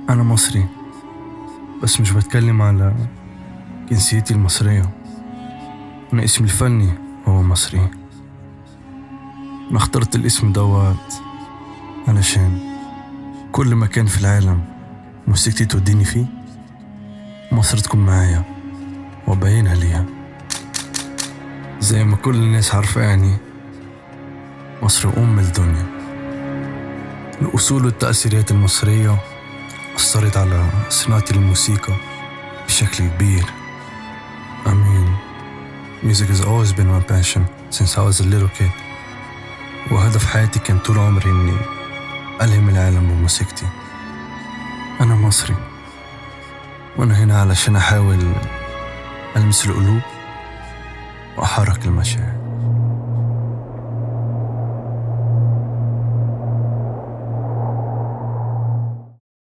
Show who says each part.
Speaker 1: أنا مصري بس مش بتكلم على جنسيتي المصرية أنا اسمي الفني هو مصري أنا اخترت الاسم دوت علشان كل مكان في العالم موسيقتي توديني فيه مصر تكون معايا وأبينها ليها زي ما كل الناس عارفة يعني مصر أم الدنيا الأصول والتأثيرات المصرية أثرت على صناعة الموسيقى بشكل كبير I mean, music has always been my passion since I was a little kid وهدف حياتي كان طول عمري إني ألهم العالم بموسيقتي أنا مصري وأنا هنا علشان أحاول ألمس القلوب وأحرك المشاعر